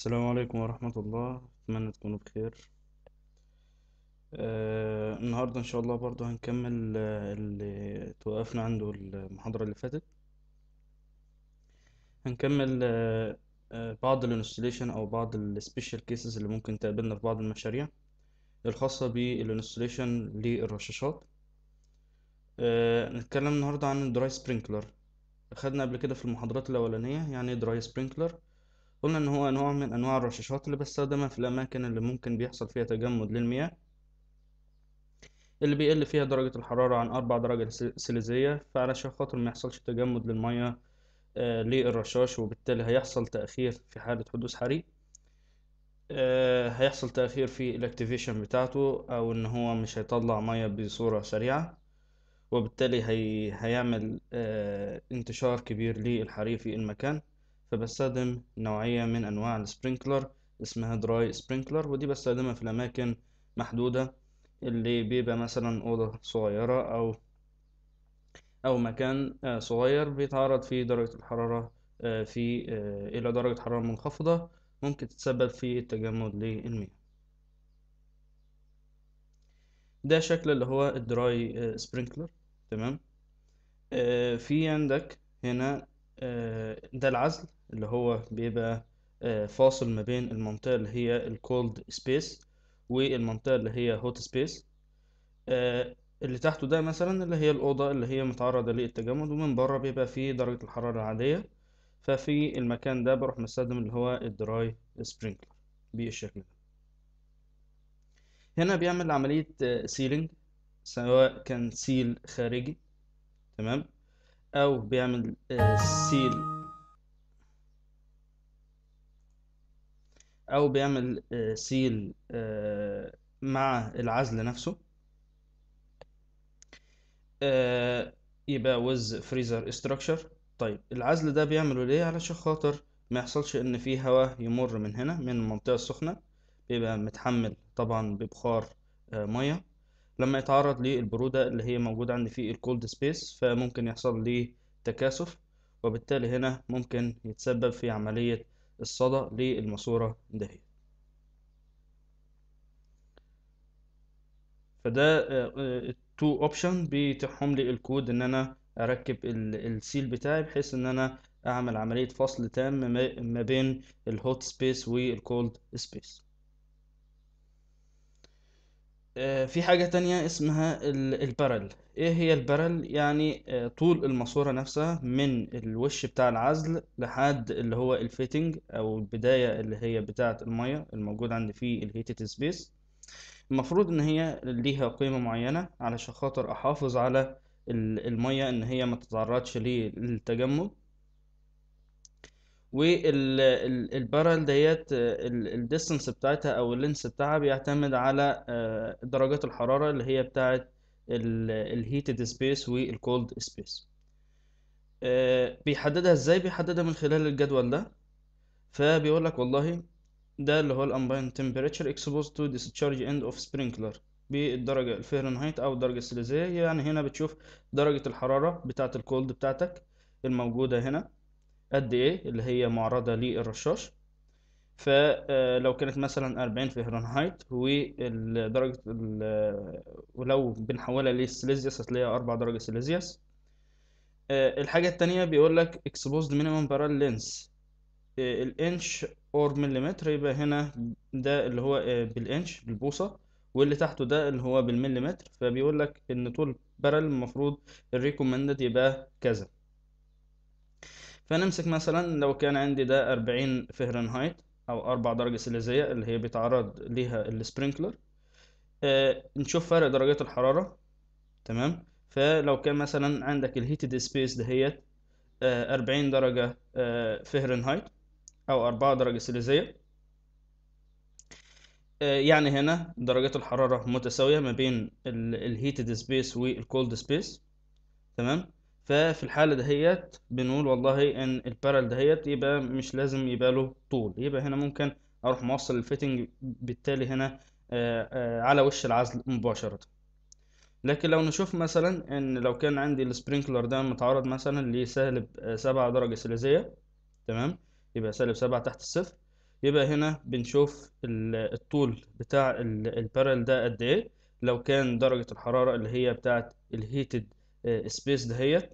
السلام عليكم ورحمة الله أتمنى تكونوا بخير آه النهاردة إن شاء الله برضو هنكمل آه، اللي توقفنا عنده المحاضرة اللي فاتت هنكمل آه آه بعض الانستليشن أو بعض السبيشال كيسز اللي ممكن تقابلنا في بعض المشاريع الخاصة بالانستليشن للرشاشات آه نتكلم النهاردة عن الدراي سبرينكلر أخدنا قبل كده في المحاضرات الأولانية يعني إيه دراي سبرينكلر قلنا إن هو نوع من أنواع الرشاشات اللي بستخدمها في الأماكن اللي ممكن بيحصل فيها تجمد للمياه اللي بيقل فيها درجة الحرارة عن أربع درجة س- سيليزية فعلشان خاطر ما يحصلش تجمد للمية آه، للرشاش وبالتالي هيحصل تأخير في حالة حدوث حريق آه، هيحصل تأخير في الاكتيفيشن بتاعته أو إن هو مش هيطلع مية بصورة سريعة وبالتالي هي... هيعمل آه، انتشار كبير للحريق في المكان فبستخدم نوعية من أنواع السبرينكلر اسمها دراي سبرينكلر ودي بستخدمها في الأماكن محدودة اللي بيبقى مثلا أوضة صغيرة أو أو مكان آه، صغير بيتعرض فيه درجة الحرارة آه، في آه، إلى درجة حرارة منخفضة ممكن تتسبب في التجمد للمياه ده شكل اللي هو الدراي سبرينكلر تمام آه، في عندك هنا آه، ده العزل اللي هو بيبقى آه، فاصل ما بين المنطقة اللي هي الكولد سبيس والمنطقة اللي هي هوت سبيس اللي تحته ده مثلا اللي هي الأوضة اللي هي متعرضة للتجمد ومن بره بيبقى فيه درجة الحرارة العادية ففي المكان ده بروح مستخدم اللي هو الدراي سبرينكلر بالشكل ده هنا بيعمل عملية سيلينج سواء كان سيل خارجي تمام أو بيعمل آه، سيل أو بيعمل آه، سيل آه، مع العزل نفسه آه، يبقى ويز فريزر استراكشر طيب العزل ده بيعمله ليه علشان خاطر ما يحصلش ان في هواء يمر من هنا من المنطقة السخنة بيبقى متحمل طبعا ببخار آه، مية لما يتعرض للبرودة اللي هي موجودة عندي في الكولد سبيس فممكن يحصل ليه تكاثف وبالتالي هنا ممكن يتسبب في عملية الصدى للماسورة دهيت فده تو اوبشن بيتيحهم لي الكود ان انا اركب السيل بتاعي بحيث ان انا اعمل عملية فصل تام ما ما بين الهوت سبيس والكولد سبيس في حاجة تانية اسمها البارل ايه هي البارل يعني آه، طول الماسورة نفسها من الوش بتاع العزل لحد اللي هو الفيتنج او البداية اللي هي بتاعة المية الموجود عندي في الهيتد سبيس المفروض ان هي ليها قيمة معينة علشان خاطر احافظ على ال- المية ان هي ما تتعرضش للتجمد والبارل ديت الديستنس بتاعتها او اللينس بتاعها بيعتمد على آه، درجات الحرارة اللي هي بتاعت الهيتد سبيس والكولد سبيس بيحددها ازاي بيحددها من خلال الجدول ده فبيقول لك والله ده اللي هو الامباين temperature exposed to discharge end of sprinkler بالدرجة الفahrenheit أو الدرجة السليزية يعني هنا بتشوف درجة الحرارة بتاعة الكولد بتاعتك الموجودة هنا قد إيه اللي هي معرضة للرشاش فلو كانت مثلا 40 فahrenheit ودرجة ال- ولو بنحولها للسيليزيوس هتلاقيها 4 درجة سيليزيوس آه، الحاجة التانية بيقول لك exposed minimum barrel length آه، الانش اور مليمتر يبقى هنا ده اللي هو آه، بالانش بالبوصة واللي تحته ده اللي هو بالمليمتر فبيقول لك ان طول بارل المفروض الريكومندد يبقى كذا فنمسك مثلا لو كان عندي ده 40 فهرنهايت او 4 درجة سيليزية اللي هي بيتعرض ليها السبرينكلر آه، نشوف فرق درجات الحرارة تمام فلو كان مثلا عندك الهيتد سبيس دهيت آه، 40 درجة آه، فهرنهايت او 4 درجة سيليزية آه، يعني هنا درجات الحرارة متساوية ما بين الهيتد سبيس والكولد سبيس تمام ففي الحالة دهيت بنقول والله ان البارل دهيت يبقى مش لازم يبقى له طول يبقى هنا ممكن اروح موصل الفيتنج بالتالي هنا آه، آه، على وش العزل مباشرة لكن لو نشوف مثلا ان لو كان عندي السبرينكلر ده متعرض مثلا لسالب آه، سبعة درجة سيليزية تمام يبقى سالب سبعة تحت الصفر يبقى هنا بنشوف ال- الطول بتاع ال- البارل ده قد ايه لو كان درجة الحرارة اللي هي بتاعت الهيتد سبيس دهيت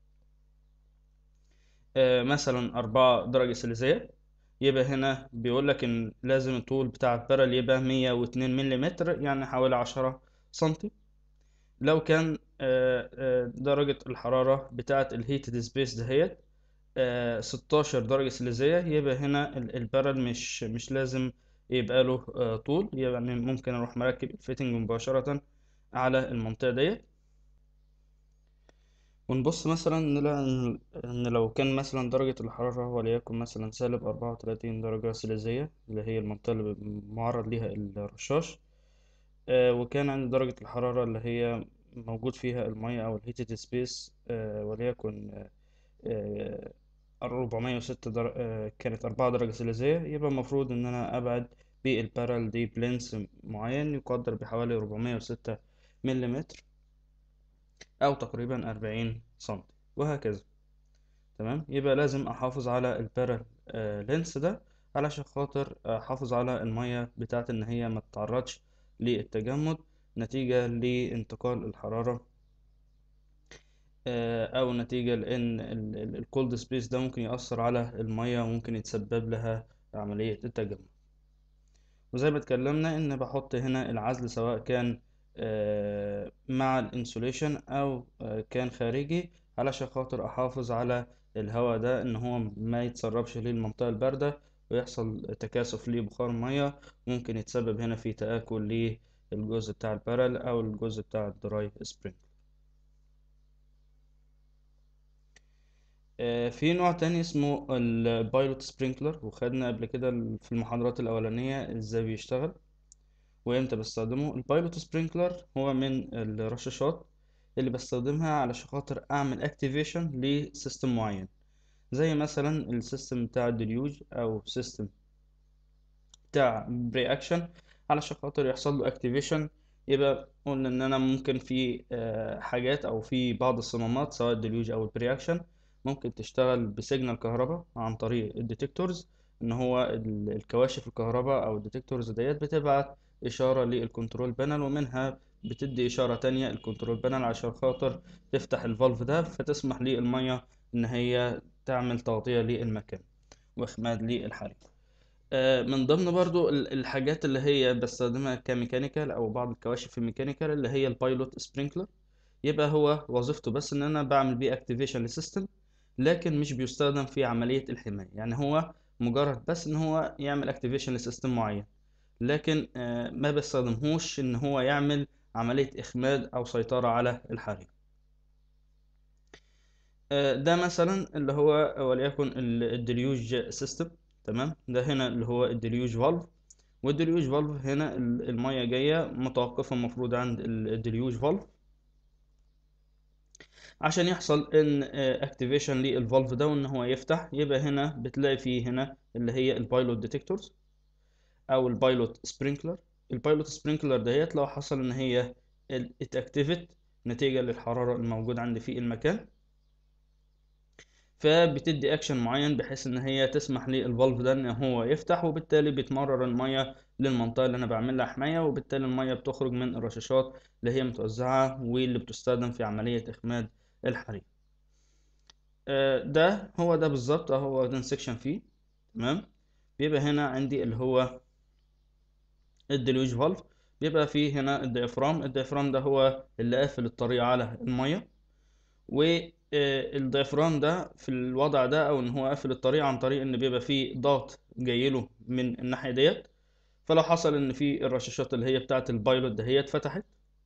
آه، مثلا أربعة درجة سلسية يبقى هنا بيقول لك إن لازم الطول بتاع البارل يبقى مية واتنين مليمتر يعني حوالي عشرة سنتي لو كان آه، آه، درجة الحرارة بتاعة الهيتد سبيس دهيت آه، 16 درجة سلسية يبقى هنا ال- البارل مش مش لازم يبقى له آه، طول يعني ممكن اروح مركب الفيتنج مباشرة على المنطقة ديت ونبص مثلا نلاقي إن إن لو كان مثلا درجة الحرارة وليكن مثلا سالب أربعة وتلاتين درجة سلسية اللي هي المنطقة اللي معرض ليها الرشاش آه، وكان عند درجة الحرارة اللي هي موجود فيها المية أو الهيتد سبيس وليكن آه، أربعمية وستة در... آه، كانت أربعة درجة سلسية يبقى المفروض إن أنا أبعد بالبارل دي بلينس معين يقدر بحوالي أربعمية وستة مليمتر أو تقريبا أربعين سنتي وهكذا تمام يبقى لازم أحافظ على البارل آه، لينس ده علشان خاطر أحافظ على المية بتاعت إن هي ما تتعرضش للتجمد نتيجة لانتقال الحرارة آه، او نتيجة لان الكولد سبيس ده ممكن يأثر على المية وممكن يتسبب لها عملية التجمد وزي ما اتكلمنا ان بحط هنا العزل سواء كان آه، مع الانسوليشن او آه، كان خارجي علشان خاطر احافظ على الهواء ده ان هو ما يتسربش للمنطقة الباردة ويحصل تكاثف لبخار المية ممكن يتسبب هنا في تآكل للجزء بتاع البارل او الجزء بتاع الدراي سبرينج آه، في نوع تاني اسمه البايلوت سبرينكلر وخدنا قبل كده في المحاضرات الأولانية ازاي بيشتغل وامتى بستخدمه البايلوت سبرينكلر هو من الرشاشات اللي بستخدمها علشان خاطر اعمل اكتيفيشن لسيستم معين زي مثلا السيستم بتاع الديليوج او سيستم بتاع بري اكشن علشان خاطر يحصل له اكتيفيشن يبقى قلنا ان انا ممكن في آه، حاجات او في بعض الصمامات سواء الديليوج او البري اكشن ممكن تشتغل بسيجنال كهرباء عن طريق الديتكتورز ان هو ال- الكواشف الكهرباء او الديتكتورز ديت بتبعت اشارة للكنترول بانل ومنها بتدي اشارة تانية الكنترول بانل عشان خاطر تفتح الفالف ده فتسمح للمية ان هي تعمل تغطية للمكان واخماد للحريق آه، من ضمن برضو ال- الحاجات اللي هي بستخدمها كميكانيكال او بعض الكواشف الميكانيكال اللي هي البايلوت سبرينكلر يبقى هو وظيفته بس ان انا بعمل بيه اكتيفيشن للسيستم لكن مش بيستخدم في عملية الحماية يعني هو مجرد بس ان هو يعمل اكتيفيشن لسيستم معين لكن آه، ما بستخدمهوش ان هو يعمل عملية اخماد او سيطرة على الحريق آه، ده مثلا اللي هو وليكن ال- الديليوج سيستم تمام ده هنا اللي هو الديليوج فالف والديليوج فالف هنا ال- المية جاية متوقفة المفروض عند ال- الديليوج فالف عشان يحصل ان اكتيفيشن للفالف ده وان هو يفتح يبقى هنا بتلاقي فيه هنا اللي هي البايلوت ديتكتورز او البايلوت سبرينكلر البايلوت سبرينكلر ديت لو حصل ان هي اتاكتيفت نتيجة للحرارة الموجودة عندي في المكان فبتدي اكشن معين بحيث ان هي تسمح للفالف ده ان هو يفتح وبالتالي بتمرر المية للمنطقة اللي انا بعمل لها حماية وبالتالي المية بتخرج من الرشاشات اللي هي متوزعة واللي بتستخدم في عملية اخماد الحريق آه، ده هو ده بالظبط اهو واخدين سيكشن فيه تمام بيبقى هنا عندي اللي هو الديلوج فالف بيبقى فيه هنا الديافرام الديافرام ده هو اللي قافل الطريق على المية والديافرام ده في الوضع ده او ان هو قافل الطريق عن طريق ان بيبقى فيه ضغط جايله من الناحية ديت فلو حصل ان في الرشاشات اللي هي بتاعت البايلوت دهيت فتحت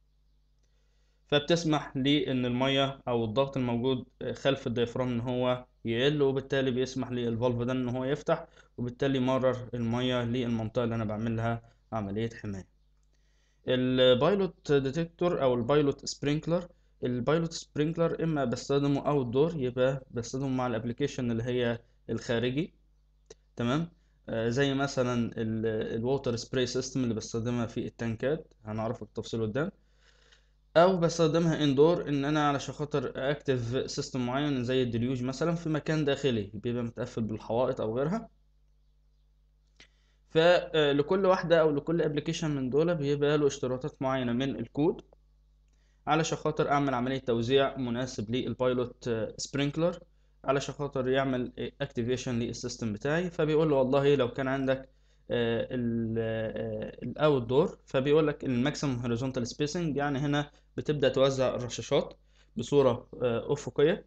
فبتسمح لان الميه او الضغط الموجود خلف الديافرام ان هو يقل وبالتالي بيسمح للفالف ده ان هو يفتح وبالتالي يمرر الميه للمنطقه اللي انا بعمل لها عمليه حمايه البايلوت ديتكتور او البايلوت سبرينكلر البايلوت سبرينكلر اما بستخدمه اوت دور يبقى بستخدمه مع الابلكيشن اللي هي الخارجي تمام آه، زي مثلا الووتر سبراي سيستم اللي بستخدمها في التنكات هنعرفه بالتفصيل قدام او بستخدمها اندور ان انا علشان خاطر اكتف سيستم معين زي الديليوج مثلا في مكان داخلي بيبقى متقفل بالحوائط او غيرها فلكل واحدة أو لكل ابلكيشن من دول بيبقى له اشتراطات معينة من الكود علشان خاطر أعمل عملية توزيع مناسب للبايلوت سبرينكلر علشان خاطر يعمل اكتيفيشن للسيستم بتاعي فبيقول له والله لو كان عندك الاوت دور فبيقول لك الماكسيمم هوريزونتال سبيسنج يعني هنا بتبدأ توزع الرشاشات بصورة آه، أفقية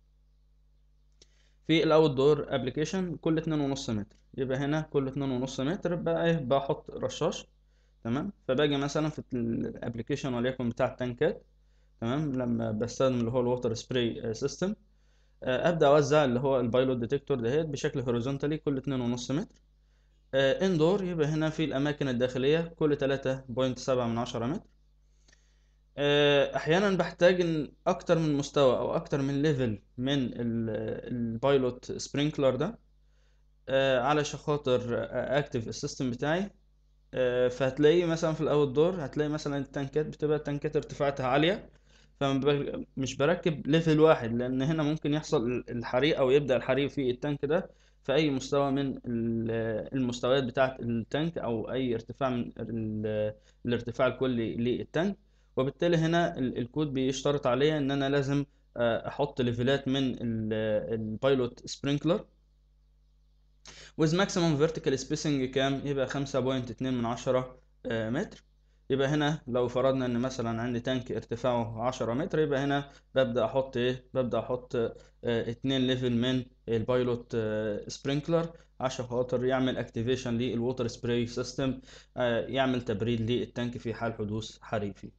في الاوت دور ابلكيشن كل اتنين ونص متر يبقى هنا كل اتنين ونص متر بقى ايه بحط رشاش تمام فباجي مثلا في الابلكيشن وليكن بتاع التنكات تمام لما بستخدم اللي هو الووتر سبراي سيستم ابدا اوزع اللي هو البايلوت ديتكتور دهيت بشكل هوريزونتالي كل اتنين ونص متر اندور يبقى هنا في الاماكن الداخليه كل 3.7 من عشرة متر آه، احيانا بحتاج ان اكتر من مستوى او اكتر من ليفل من البايلوت سبرينكلر ده آه، علشان خاطر اكتف السيستم بتاعي آه، فهتلاقي مثلا في الاول دور هتلاقي مثلا التنكات بتبقى التنكات ارتفاعاتها عاليه فمش بركب ليفل واحد لان هنا ممكن يحصل الحريق او يبدا الحريق في التانك ده في اي مستوى من المستويات بتاعه التانك او اي ارتفاع من الارتفاع الكلي للتانك وبالتالي هنا الكود بيشترط عليا ان انا لازم آه، احط ليفلات من البايلوت سبرينكلر with maximum vertical spacing كام يبقى 5.2 من عشرة آه، متر يبقى هنا لو فرضنا ان مثلا عندي تانك ارتفاعه 10 متر يبقى هنا ببدأ احط ايه ببدأ احط اه اتنين ليفل من البايلوت اه سبرينكلر عشان خاطر يعمل اكتيفيشن للووتر سبراي سيستم يعمل تبريد للتانك في حال حدوث حريق فيه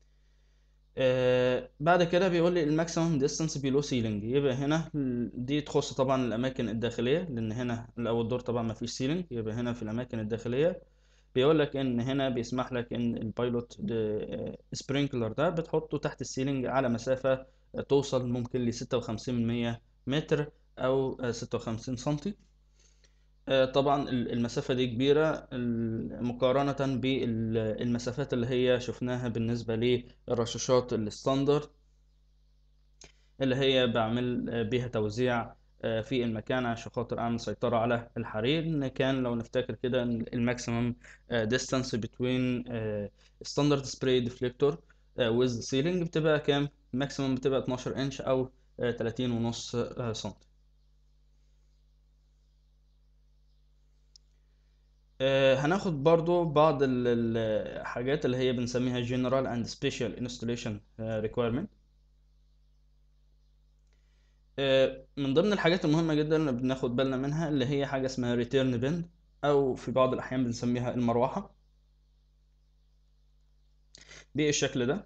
آه بعد كده بيقول لي الماكسيمم ديستانس بيلو سيلينج يبقى هنا دي تخص طبعا الاماكن الداخليه لان هنا الاول دور طبعا ما فيش سيلينج يبقى هنا في الاماكن الداخليه بيقول لك ان هنا بيسمح لك ان البايلوت سبرينكلر ده بتحطه تحت السيلينج على مسافه توصل ممكن ل 56% متر او 56 سنتي آه، طبعا المسافة دي كبيرة مقارنة بالمسافات اللي هي شفناها بالنسبة للرشاشات الستاندرد اللي هي بعمل بيها توزيع آه، في المكان عشان خاطر اعمل سيطرة على الحريق ان كان لو نفتكر كده الماكسيمم ديستانس بتوين ستاندرد سبراي ديفليكتور ويز سيلينج بتبقى كام ماكسيمم بتبقى 12 انش او 30 آه، ونص سنتي آه، هناخد برضو بعض الحاجات اللي هي بنسميها General and Special Installation آه، Requirement آه، من ضمن الحاجات المهمة جدا اللي بناخد بالنا منها اللي هي حاجة اسمها Return Bend أو في بعض الأحيان بنسميها المروحة بالشكل ده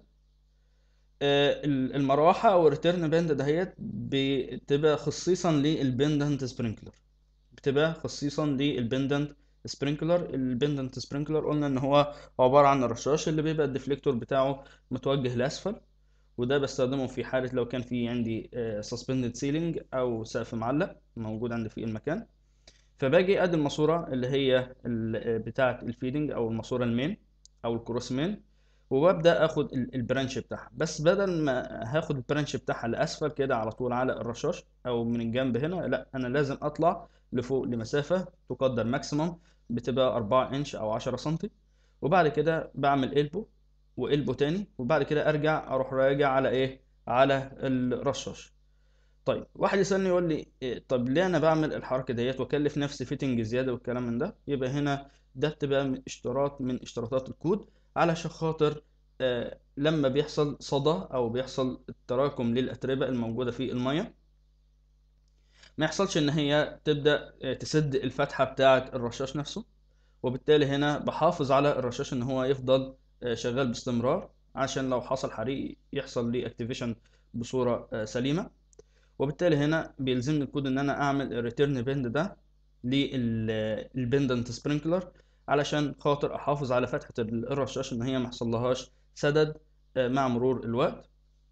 المروحة أو الريتيرن بند دهيت بتبقى خصيصا للبندنت سبرينكلر بتبقى خصيصا للبندنت سبرينكلر البندنت سبرينكلر قلنا ان هو عباره عن الرشاش اللي بيبقى الديفليكتور بتاعه متوجه لاسفل وده بستخدمه في حاله لو كان في عندي سسبندد سيلينج او سقف معلق موجود عندي في المكان فباجي ادي الماسوره اللي هي بتاعه الفيدنج او الماسوره المين او الكروس مين وببدا اخد البرانش بتاعها بس بدل ما هاخد البرانش بتاعها لاسفل كده على طول على الرشاش او من الجنب هنا لا انا لازم اطلع لفوق لمسافه تقدر ماكسيموم بتبقى 4 انش او 10 سنتي وبعد كده بعمل البو والبو تاني وبعد كده ارجع اروح راجع على ايه على الرشاش طيب واحد يسالني يقول لي إيه طب ليه انا بعمل الحركه ديت واكلف نفسي فيتنج زياده والكلام من ده يبقى هنا ده بتبقى من اشتراط من اشتراطات الكود علشان خاطر آه لما بيحصل صدى او بيحصل التراكم للاتربه الموجوده في الميه ما يحصلش ان هي تبدا آه، تسد الفتحه بتاعه الرشاش نفسه وبالتالي هنا بحافظ على الرشاش ان هو يفضل آه، شغال باستمرار عشان لو حصل حريق يحصل لي اكتيفيشن بصوره آه، سليمه وبالتالي هنا بيلزمني الكود ان انا اعمل الريتيرن بند ده للبندنت سبرينكلر علشان خاطر احافظ على فتحه الرشاش ان هي ما يحصلهاش سدد مع مرور الوقت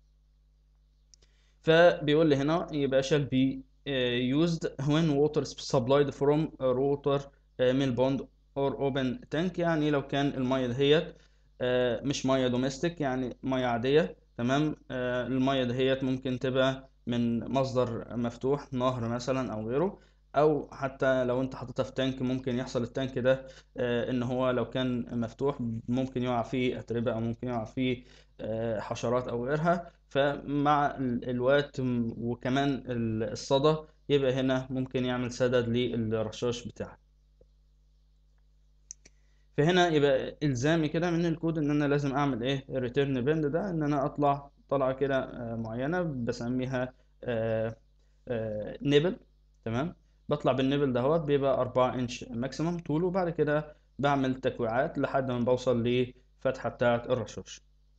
فبيقول لي هنا يبقى شال بي used when water supplied from a water mill pond or open tank يعني لو كان المية دهيت مش مية دوميستيك يعني مية عادية تمام المية دهيت ممكن تبقى من مصدر مفتوح نهر مثلا او غيره او حتى لو انت حاططها في تانك ممكن يحصل التانك ده آه، ان هو لو كان مفتوح ممكن يقع فيه اتربه او ممكن يقع فيه آه، حشرات او غيرها فمع ال- الوقت م- وكمان ال- الصدى يبقى هنا ممكن يعمل سدد للرشاش بتاعك فهنا يبقى الزامي كده من الكود ان انا لازم اعمل ايه الريتيرن بند ده ان انا اطلع طلعه كده آه، معينه بسميها نيبل تمام بطلع بالنيبل دهوت بيبقى 4 انش ماكسيمم طوله وبعد كده بعمل تكويعات لحد ما بوصل لفتحه بتاعه الرشاش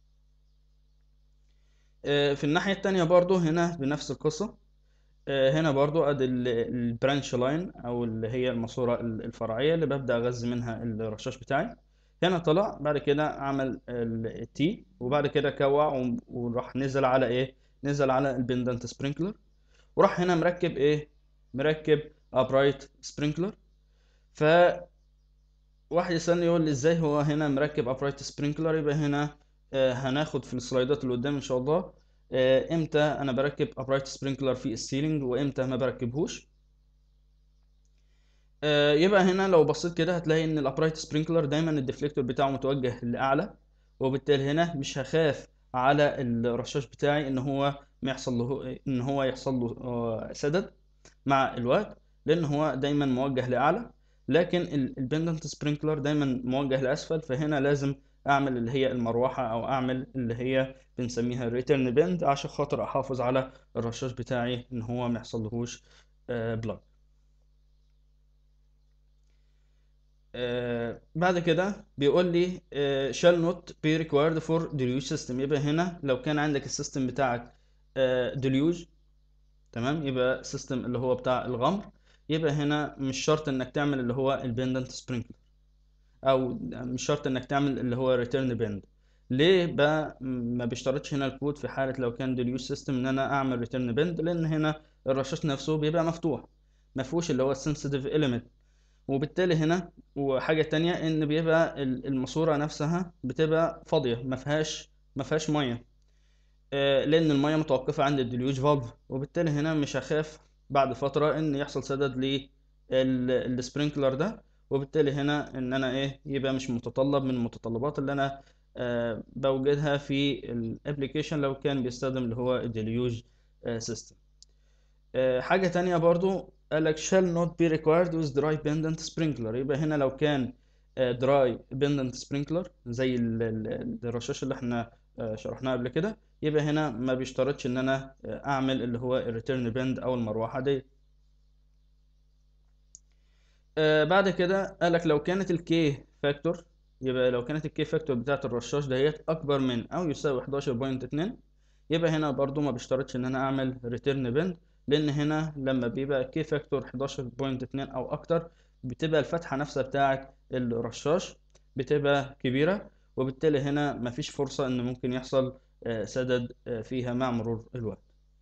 آه، في الناحيه التانية برضو هنا بنفس القصه آه، هنا برضو ادي البرانش لاين او اللي هي الماسوره الفرعيه اللي ببدا اغذي منها الرشاش بتاعي هنا طلع بعد كده عمل التي وبعد كده كوع و- وراح نزل على ايه نزل على البندنت سبرينكلر وراح هنا مركب ايه مركب ابرايت سبرينكلر فواحد يسألني يقول لي ازاي هو هنا مركب ابرايت سبرينكلر يبقى هنا آه، هناخد في السلايدات اللي قدام ان شاء الله آه، امتى انا بركب ابرايت سبرينكلر في السيلينج وامتى ما بركبهوش آه، يبقى هنا لو بصيت كده هتلاقي ان الابرايت سبرينكلر دايما الديفليكتور بتاعه متوجه لاعلى وبالتالي هنا مش هخاف على الرشاش بتاعي ان هو ما يحصل له ان هو يحصل له آه، سدد مع الوقت لان هو دايما موجه لاعلى لكن البندنت سبرينكلر دايما موجه لاسفل فهنا لازم اعمل اللي هي المروحه او اعمل اللي هي بنسميها ريتيرن بند عشان خاطر احافظ على الرشاش بتاعي ان هو ما يحصلهوش بلاك آه، بعد كده بيقول لي آه، shall not be required for deluge system يبقى هنا لو كان عندك السيستم بتاعك آه، deluge تمام يبقى سيستم اللي هو بتاع الغمر يبقى هنا مش شرط انك تعمل اللي هو البندنت سبرينكلر او مش شرط انك تعمل اللي هو ريتيرن بند ليه بقى ما بيشترطش هنا الكود في حالة لو كان ديليوز سيستم ان انا اعمل ريتيرن بند لان هنا الرشاش نفسه بيبقى مفتوح ما فيهوش اللي هو السنسيتيف اليمنت وبالتالي هنا وحاجة تانية ان بيبقى ال- الماسورة نفسها بتبقى فاضية ما فيهاش ما فيهاش مية آه، لان المية متوقفة عند الديليوج فالف وبالتالي هنا مش هخاف بعد فترة ان يحصل سدد للسبرينكلر ده وبالتالي هنا ان انا ايه يبقى مش متطلب من المتطلبات اللي انا آه، بوجدها في الابليكيشن لو كان بيستخدم اللي هو الديليوج سيستم حاجة تانية برضو قالك shall not be required with dry pendant sprinkler يبقى هنا لو كان آه، dry pendant sprinkler زي ال- ال- الرشاش اللي احنا آه، شرحناه قبل كده يبقى هنا ما بيشترطش ان انا آه، اعمل اللي هو الريتيرن بند او المروحة دي آه، بعد كده قالك لو كانت الكي فاكتور يبقى لو كانت الكي فاكتور بتاعت الرشاش دهيت اكبر من او يساوي 11.2 يبقى هنا برضو ما بيشترطش ان انا اعمل ريتيرن بند لان هنا لما بيبقى كي فاكتور 11.2 او اكتر بتبقى الفتحة نفسها بتاعت الرشاش بتبقى كبيرة وبالتالي هنا مفيش فرصة ان ممكن يحصل آه، سدد آه، فيها مع مرور الوقت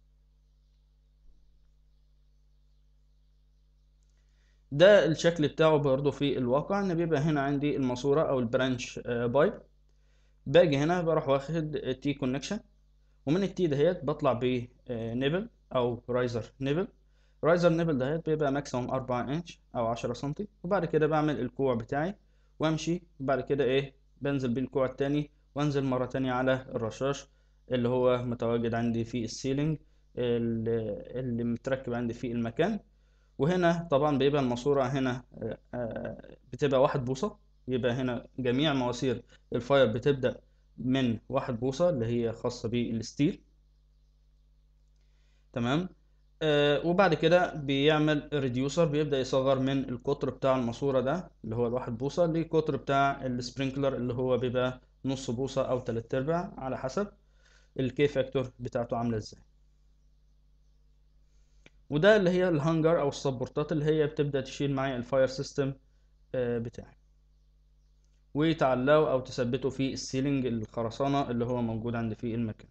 ده الشكل بتاعه برضه في الواقع ان بيبقى هنا عندي الماسورة او البرانش بايب باجي هنا بروح واخد تي كونكشن ومن التي دهيت بطلع بنيبل او رايزر نيبل رايزر نيبل دهيت بيبقى ماكسيموم 4 انش او 10 سنتي وبعد كده بعمل الكوع بتاعي وامشي بعد كده ايه بنزل بالكوع التاني وانزل مرة تانية على الرشاش اللي هو متواجد عندي في السيلينج اللي اللي متركب عندي في المكان وهنا طبعا بيبقى الماسورة هنا آه، آه، بتبقى واحد بوصة يبقى هنا جميع مواسير الفاير بتبدأ من واحد بوصة اللي هي خاصة بالستيل تمام آه وبعد كده بيعمل ريديوسر بيبدأ يصغر من القطر بتاع الماسورة ده اللي هو الواحد بوصة للقطر بتاع السبرينكلر اللي هو بيبقى نص بوصة أو تلات أرباع على حسب الكي فاكتور بتاعته عاملة ازاي وده اللي هي الهانجر أو السبورتات اللي هي بتبدأ تشيل معايا الفاير سيستم آه بتاعي وتعلقه أو تثبته في السيلينج الخرسانة اللي هو موجود عندي في المكان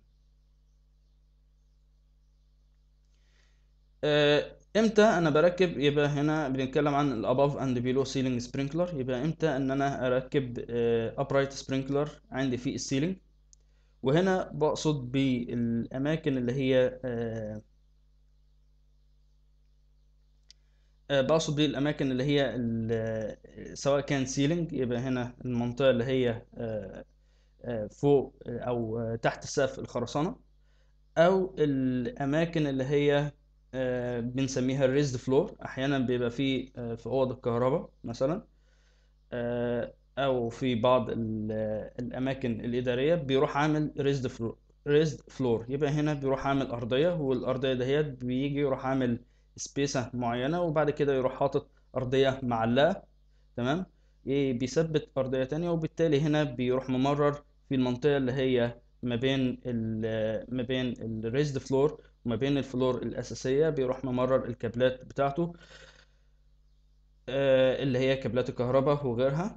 آه، امتى انا بركب يبقى هنا بنتكلم عن الاباف اند بيلو سيلينج سبرينكلر يبقى امتى ان انا اركب ابرايت سبرينكلر عندي في السيلينج وهنا بقصد بالاماكن اللي هي آه، آه، بقصد بيه الاماكن اللي هي ال- سواء كان سيلينج يبقى هنا المنطقه اللي هي آه، آه، فوق آه، او آه، تحت السقف الخرسانه او الاماكن اللي هي آه، بنسميها الريزد فلور احيانا بيبقى في آه، في اوض الكهرباء مثلا آه، او في بعض ال- الاماكن الاداريه بيروح عامل ريزد فلور ريزد فلور يبقى هنا بيروح عامل ارضيه والارضيه دهيت بيجي يروح عامل سبيسه معينه وبعد كده يروح حاطط ارضيه معلقه تمام إيه بيثبت ارضيه تانية وبالتالي هنا بيروح ممرر في المنطقه اللي هي ما بين ال ما بين الريزد فلور وما بين الفلور الاساسيه بيروح ممرر الكابلات بتاعته آه، اللي هي كابلات الكهرباء وغيرها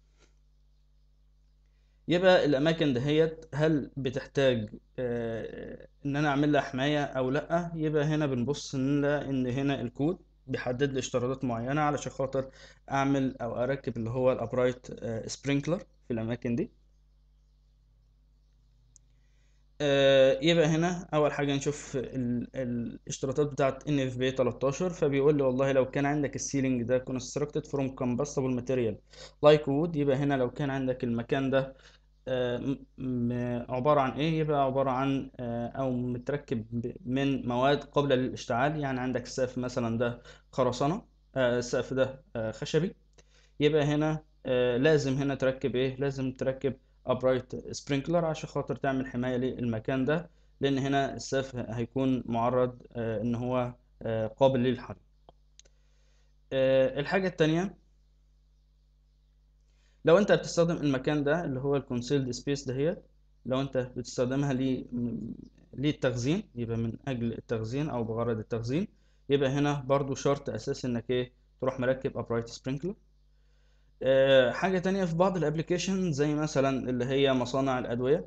يبقى الاماكن دهيت هل بتحتاج آه، ان انا اعمل لها حمايه او لا يبقى هنا بنبص نلاقي ان هنا الكود بيحدد لي اشتراطات معينه علشان خاطر اعمل او اركب اللي هو الابرايت سبرينكلر في الاماكن دي آه، يبقى هنا اول حاجه نشوف ال- الاشتراطات بتاعت ان اف بي 13 فبيقول لي والله لو كان عندك السيلينج ده constructed from combustible material like wood يبقى هنا لو كان عندك المكان ده آه، م- م- عباره عن ايه يبقى عباره عن آه، او متركب ب- من مواد قابله للاشتعال يعني عندك السقف مثلا ده خرسانه آه، السقف ده آه، خشبي يبقى هنا آه، لازم هنا تركب ايه لازم تركب ابرايت سبرينكلر عشان خاطر تعمل حماية للمكان ده لان هنا السقف هيكون معرض آه، ان هو آه، قابل للحريق آه، الحاجة التانية لو انت بتستخدم المكان ده اللي هو الكونسيلد سبيس دهيت لو انت بتستخدمها ليه للتخزين يبقى من اجل التخزين او بغرض التخزين يبقى هنا برضو شرط اساسي انك ايه تروح مركب ابرايت سبرينكلر آه، حاجة تانية في بعض الابليكيشن زي مثلا اللي هي مصانع الأدوية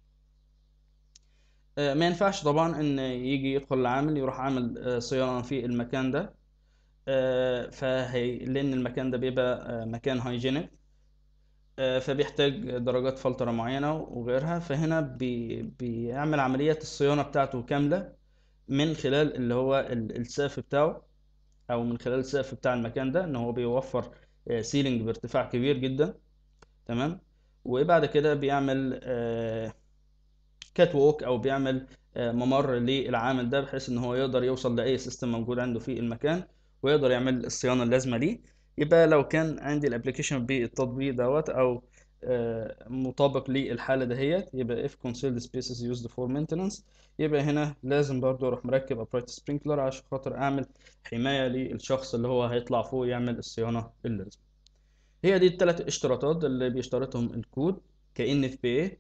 آه، ما ينفعش طبعا ان يجي يدخل العامل يروح عامل آه، صيانة في المكان ده آه، فهي لأن المكان ده بيبقى آه، مكان هايجينيك فبيحتاج درجات فلترة معينة وغيرها فهنا بي بيعمل عملية الصيانة بتاعته كاملة من خلال اللي هو ال- السقف بتاعه أو من خلال السقف بتاع المكان ده إن هو بيوفر سيلينج بارتفاع كبير جدا تمام وبعد كده بيعمل كات ووك او بيعمل آه، ممر للعامل ده بحيث ان هو يقدر يوصل لاي سيستم موجود عنده في المكان ويقدر يعمل الصيانه اللازمه ليه يبقى لو كان عندي الابلكيشن بالتطبيق دوت او آه، مطابق للحاله دهيت يبقى if concealed spaces used for maintenance يبقى هنا لازم برضو اروح مركب ابرايت سبرينكلر عشان خاطر اعمل حمايه للشخص اللي هو هيطلع فوق يعمل الصيانه اللازمه هي دي الثلاث اشتراطات اللي بيشترطهم الكود كأن في بي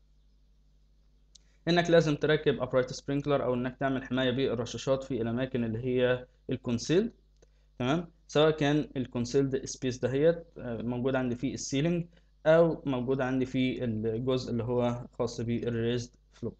انك لازم تركب ابرايت سبرينكلر او انك تعمل حمايه بالرشاشات في الاماكن اللي هي الكونسيلد تمام سواء كان الكونسيلد سبيس دهيت آه، موجود عندي في السيلينج او موجود عندي في الجزء اللي هو خاص بالريزد فلور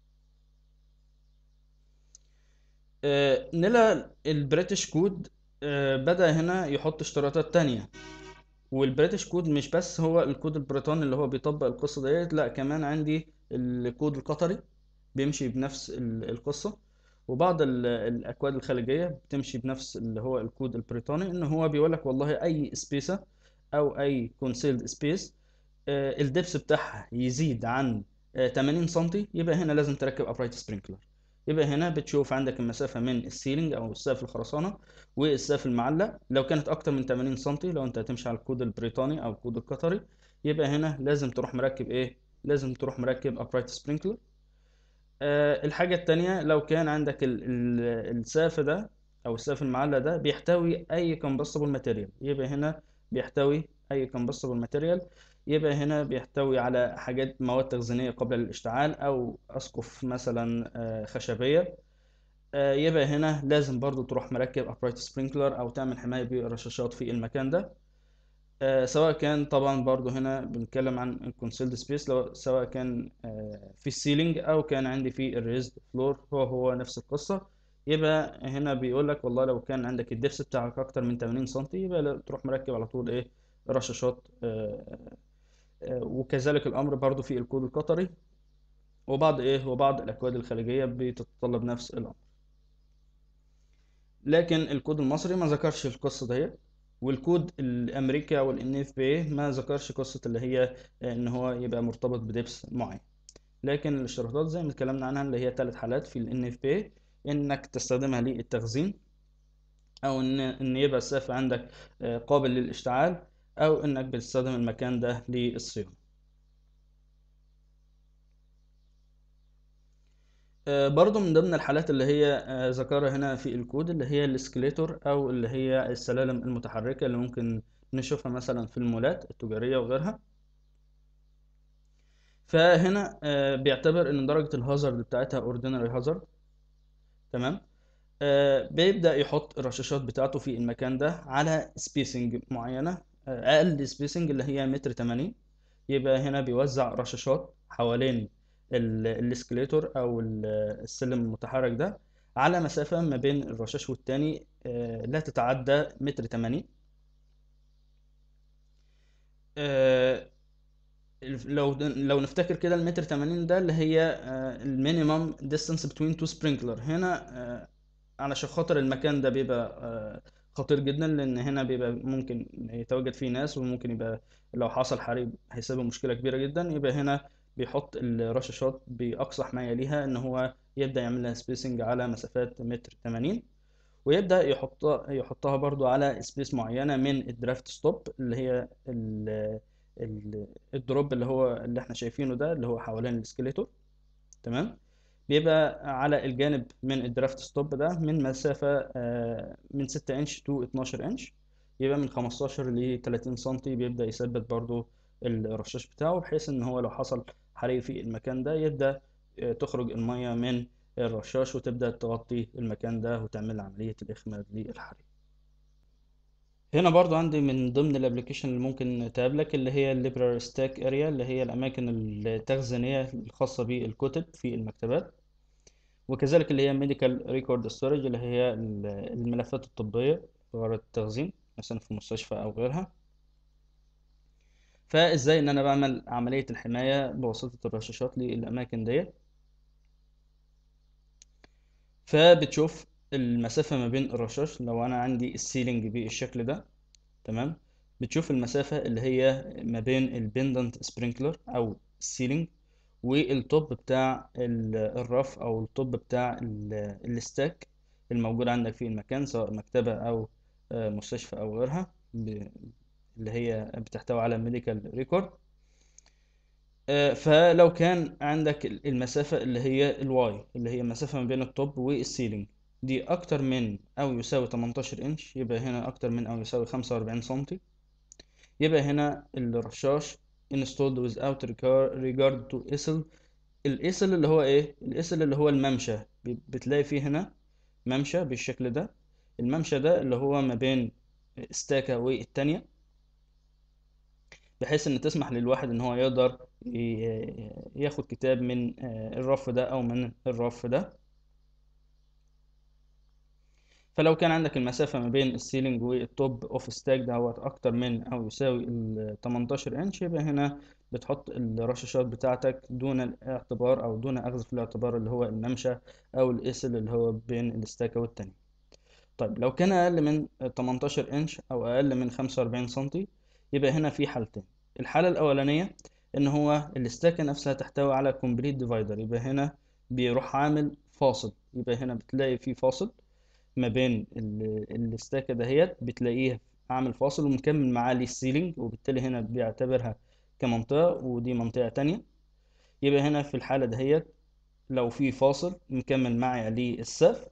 نلا البريتش كود آه، بدأ هنا يحط اشتراطات تانية والبريتش كود مش بس هو الكود البريطاني اللي هو بيطبق القصة ديت لا كمان عندي الكود القطري بيمشي بنفس ال- القصة وبعض ال- الأكواد الخليجية بتمشي بنفس اللي هو الكود البريطاني إن هو بيقول لك والله أي سبيسة أو أي كونسيلد سبيس الدبس بتاعها يزيد عن آه، 80 سنتي يبقى هنا لازم تركب ابرايت سبرينكلر يبقى هنا بتشوف عندك المسافة من السيلينج أو السقف الخرسانة والسقف المعلق لو كانت أكتر من 80 سنتي لو أنت هتمشي على الكود البريطاني أو الكود القطري يبقى هنا لازم تروح مركب إيه؟ لازم تروح مركب ابرايت سبرينكلر آه، الحاجة التانية لو كان عندك ال- ال- السقف ده أو السقف المعلق ده بيحتوي أي combustible material يبقى هنا بيحتوي أي combustible material يبقى هنا بيحتوي على حاجات مواد تخزينية قابلة للاشتعال أو أسقف مثلا آه، خشبية آه، يبقى هنا لازم برضو تروح مركب upright sprinkler أو تعمل حماية بالرشاشات في المكان ده آه، سواء كان طبعا برضو هنا بنتكلم عن الكونسيلد سبيس لو سواء كان آه، في السيلينج او كان عندي في الريزد فلور هو هو نفس القصة يبقى هنا بيقول لك والله لو كان عندك الدبس بتاعك اكتر من 80 سم يبقى لا- تروح مركب على طول ايه رشاشات آه، آه، وكذلك الامر برضو في الكود القطري وبعض ايه وبعض الاكواد الخليجية بتتطلب نفس الامر لكن الكود المصري ما ذكرش القصة دي والكود الامريكي او الان اف بي ما ذكرش قصة اللي هي ان هو يبقى مرتبط بدبس معين لكن الاشتراطات زي ما اتكلمنا عنها اللي هي ثلاث حالات في الان اف بي انك تستخدمها للتخزين او ان ان يبقى السقف عندك آه، قابل للاشتعال او انك بتستخدم المكان ده للصيانة آه، برضو من ضمن الحالات اللي هي آه، ذكرها هنا في الكود اللي هي الاسكليتور او اللي هي السلالم المتحركة اللي ممكن نشوفها مثلا في المولات التجارية وغيرها فهنا آه، بيعتبر ان درجة الهازارد بتاعتها اوردينري هازارد تمام آه، بيبدأ يحط الرشاشات بتاعته في المكان ده على سبيسنج معينة آه، اقل سبيسنج اللي هي متر 80 يبقى هنا بيوزع رشاشات حوالين ال- الاسكليتور او ال- السلم المتحرك ده على مسافة ما بين الرشاش والتاني آه، لا تتعدى متر 80 آه، لو لو نفتكر كده المتر 80 ده اللي هي المينيمم ديستانس بتوين تو سبرينكلر هنا آه، علشان خاطر المكان ده بيبقى آه، خطير جدا لان هنا بيبقى ممكن يتواجد فيه ناس وممكن يبقى لو حصل حريق هيسبب مشكلة كبيرة جدا يبقى هنا بيحط الرشاشات بأقصى حماية ليها ان هو يبدأ يعمل لها سبيسنج على مسافات متر 80 ويبدأ يحط يحطها برضو على سبيس معينة من الدرافت ستوب اللي هي ال ال الدروب اللي هو اللي احنا شايفينه ده اللي هو حوالين الاسكليتور تمام بيبقى على الجانب من الدرافت ستوب ده من مسافة آه، من 6 انش تو 12 انش يبقى من 15 ل 30 سنتي بيبدأ يثبت برضو الرشاش بتاعه بحيث ان هو لو حصل حريق في المكان ده يبدأ آه، تخرج المية من الرشاش وتبدأ تغطي المكان ده وتعمل عملية الإخماد للحريق هنا برضو عندي من ضمن الابليكيشن اللي ممكن تقابلك اللي هي الليبراري ستاك اريا اللي هي الاماكن التخزينيه الخاصه بالكتب في المكتبات وكذلك اللي هي ميديكال ريكورد ستورج اللي هي الملفات الطبيه غرض التخزين مثلا في مستشفى او غيرها فازاي ان انا بعمل عمليه الحمايه بواسطه الرشاشات للاماكن ديت فبتشوف المسافه ما بين الرشاش لو انا عندي السيلينج بالشكل ده تمام بتشوف المسافة اللي هي ما بين البندنت سبرينكلر أو السيلينج والتوب بتاع ال- الرف أو التوب بتاع ال- الستاك الموجود عندك في المكان سواء مكتبة أو آه، مستشفى أو غيرها ب- اللي هي بتحتوي على ميديكال ريكورد فلو كان عندك ال- المسافة اللي هي الواي اللي هي المسافة ما بين التوب والسيلينج دي أكتر من أو يساوي 18 إنش يبقى هنا أكتر من أو يساوي 45 سنتي يبقى هنا الرشاش installed without regard regard to إسل الإسل اللي هو إيه؟ الإسل اللي هو الممشى ب- بتلاقي فيه هنا ممشى بالشكل ده الممشى ده اللي هو ما بين استاكة والتانية بحيث إن تسمح للواحد إن هو يقدر ي- ياخد كتاب من آه، الرف ده أو من الرف ده فلو كان عندك المسافة ما بين السيلينج والتوب اوف ستاك دوت أكتر من أو يساوي ال 18 إنش يبقى هنا بتحط الرشاشات بتاعتك دون الاعتبار أو دون أخذ في الاعتبار اللي هو الممشى أو الإسل اللي هو بين الستاكة والتانية طيب لو كان أقل من 18 إنش أو أقل من 45 سنتي يبقى هنا في حالتين الحالة الأولانية إن هو الاستاكة نفسها تحتوي على كومبليت ديفايدر يبقى هنا بيروح عامل فاصل يبقى هنا بتلاقي في فاصل ما بين ال- الاستاكة دهيت بتلاقيه عامل فاصل ومكمل معاه للسيلينج وبالتالي هنا بيعتبرها كمنطقة ودي منطقة تانية يبقى هنا في الحالة دهيت لو في فاصل مكمل معي للسقف